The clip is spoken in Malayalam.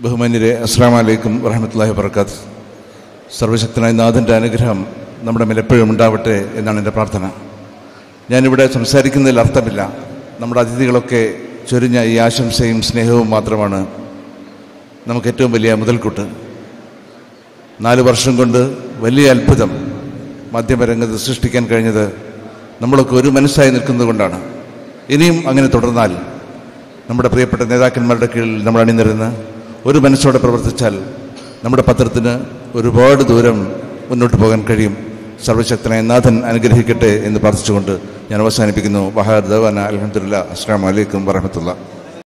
ബഹുമാന്യരെ അസ്സാം വലൈക്കും വറഹമത്തല്ലാഹി വർക്കാത്ത് സർവശക്തനായ നാഥൻ്റെ അനുഗ്രഹം നമ്മുടെ മേൽ എപ്പോഴും ഉണ്ടാവട്ടെ എന്നാണ് എൻ്റെ പ്രാർത്ഥന ഞാനിവിടെ സംസാരിക്കുന്നതിൽ അർത്ഥമില്ല നമ്മുടെ അതിഥികളൊക്കെ ചൊരിഞ്ഞ ഈ ആശംസയും സ്നേഹവും മാത്രമാണ് നമുക്ക് ഏറ്റവും വലിയ മുതൽക്കൂട്ട് നാല് വർഷം കൊണ്ട് വലിയ അത്ഭുതം മാധ്യമരംഗത്ത് സൃഷ്ടിക്കാൻ കഴിഞ്ഞത് നമ്മളൊക്കെ ഒരു മനസ്സായി നിൽക്കുന്നത് കൊണ്ടാണ് ഇനിയും അങ്ങനെ തുടർന്നാൽ നമ്മുടെ പ്രിയപ്പെട്ട നേതാക്കന്മാരുടെ കീഴിൽ നമ്മൾ അണിനിരുന്ന് ഒരു മനസ്സോടെ പ്രവർത്തിച്ചാൽ നമ്മുടെ പത്രത്തിന് ഒരുപാട് ദൂരം മുന്നോട്ട് പോകാൻ കഴിയും സർവശക്തനായ നാഥൻ അനുഗ്രഹിക്കട്ടെ എന്ന് പ്രാർത്ഥിച്ചുകൊണ്ട് ഞാൻ അവസാനിപ്പിക്കുന്നു വഹാദ് ദവാന അലഹമുല്ല അസ്സാം വലൈക്കും വറഹമത്തുള്ള